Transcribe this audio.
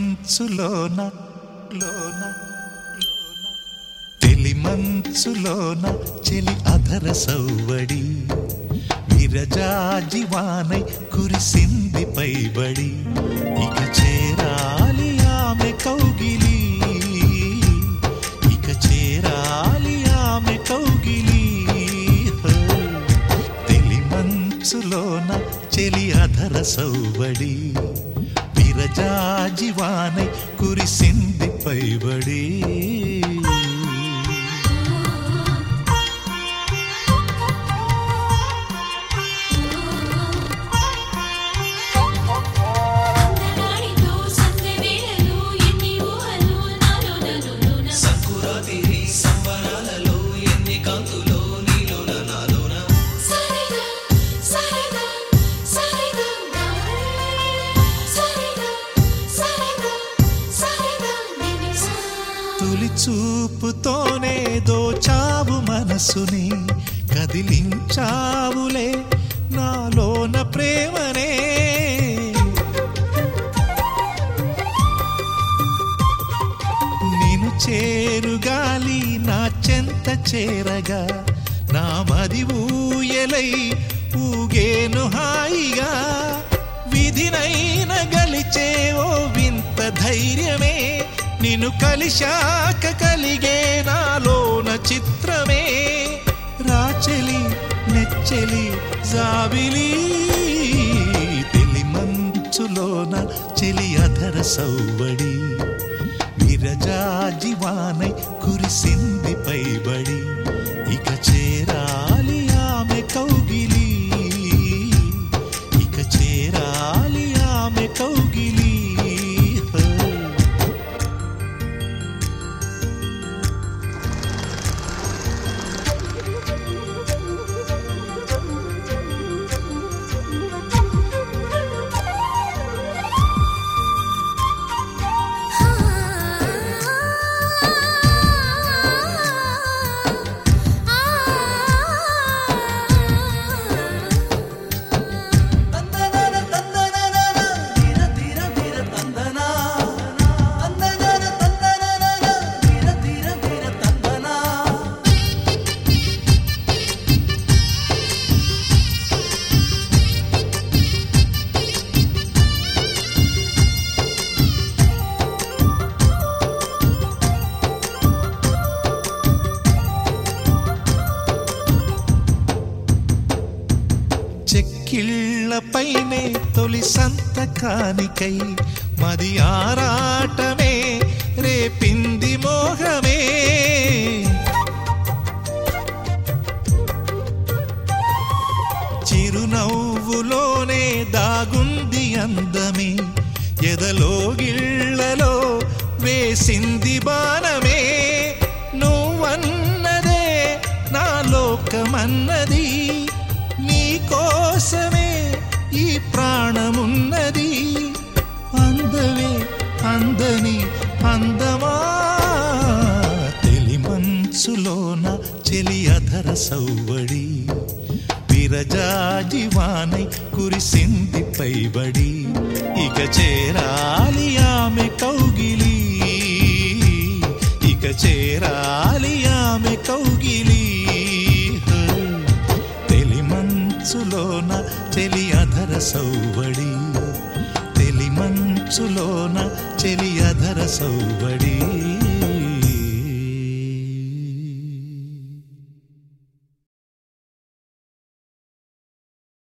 మంచులోన లోన తెలి మంచులోన చెలి అధర సౌవడి విరజాజివానై కురిసింది పైబడి ఇక చేరాలి ఆమె కౌగిలి ఇక చేరాలి ఆమె కౌగిలి హో. తెలి మంచులోన చెలి అధర సౌవడి విరజాజివానై కురిసింది పైబడి అందగాడితో సందె వేళలు ఎన్ని ఊహలు నాలో నలులోన సంకురాతిరి సంబరాలలో ఎన్ని కాంతులో నీలోన నాలోన సరిగా సరిగా సరిగా సరిగా సరిగా సరిగా నిమిషా తొలి చూపుతోనే దోచావు మనసుని కదిలించావులే నాలోన ప్రేమనే నిన్ను చేరుగాలి నా చెంత చేరగా నా మది ఊయలై ఊగేను హాయిగా విధినైన గలిచే ఓ వింత ధైర్యమే నిన్ను కలిశాక కలిగే నాలోన చిత్రమే రాచెలి నెచ్చెలి జాబిలి తెలి మంచులోన చెలి అధర సౌవడి విరజాజివానై కురిసింది పైబడి ఇక చేరాలి ఆమె కౌగిలి ఇక చేరాలి ఆమె కౌగిలి హో. తందనాన తందనాన ధీర ధీర ధీర తందనా తందనాన తందనాన ధీర ధీర ధీర తందనా చెక్కిళ్ళపైనే తొలి సంతకానికై మది ఆరాటమే రేపింది మోహమే చిరునవ్వులోనే దాగుంది అందమే ఎదలో గిళ్ళలో వేసింది బాణమే నువ్వన్నదే నా లోకమన్నది నీ కోసమే ఈ ప్రాణమున్నది అందవే అందని అందమా తెలి మంచులోన చెలి అధర సౌవడి విరజాజివానై కురిసింది పైబడి ఇక చేరాలి ఆమె కౌగిలి ఇక చేరాలి ఆమె కౌగిలి హో. తెలి మంచులోన చెలి అధర సౌవడి తెలి మంచులోన చెలి అధర సౌవడి